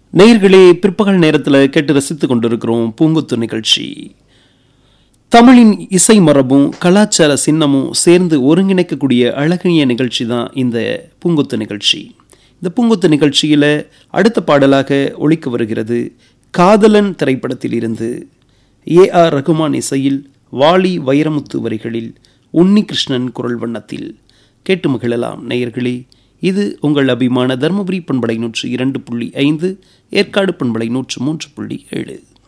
நேயர்களே பிற்பகல் நேரத்தில் கேட்டு ரசித்துக் கொண்டிருக்கிறோம் பூங்குத்து நிகழ்ச்சி தமிழின் இசை மரபும் கலாச்சார சின்னமும் சேர்ந்து ஒருங்கிணைக்கக்கூடிய அழகிய நிகழ்ச்சி தான் இந்த பூங்குத்து நிகழ்ச்சி இந்த பூங்குத்து நிகழ்ச்சியில் அடுத்த பாடலாக ஒழிக்க வருகிறது காதலன் திரைப்படத்தில் இருந்து ஏ ஆர் ரகுமான் இசையில் வாலி வைரமுத்து வரிகளில் உன்னி கிருஷ்ணன் குரல் வண்ணத்தில் கேட்டு மகிழலாம் நேயர்களே இது உங்கள் அபிமான தருமபுரி பண்பலை நூற்று இரண்டு புள்ளி ஐந்து ஏற்காடு பண்பலை நூற்று மூன்று புள்ளி ஏழு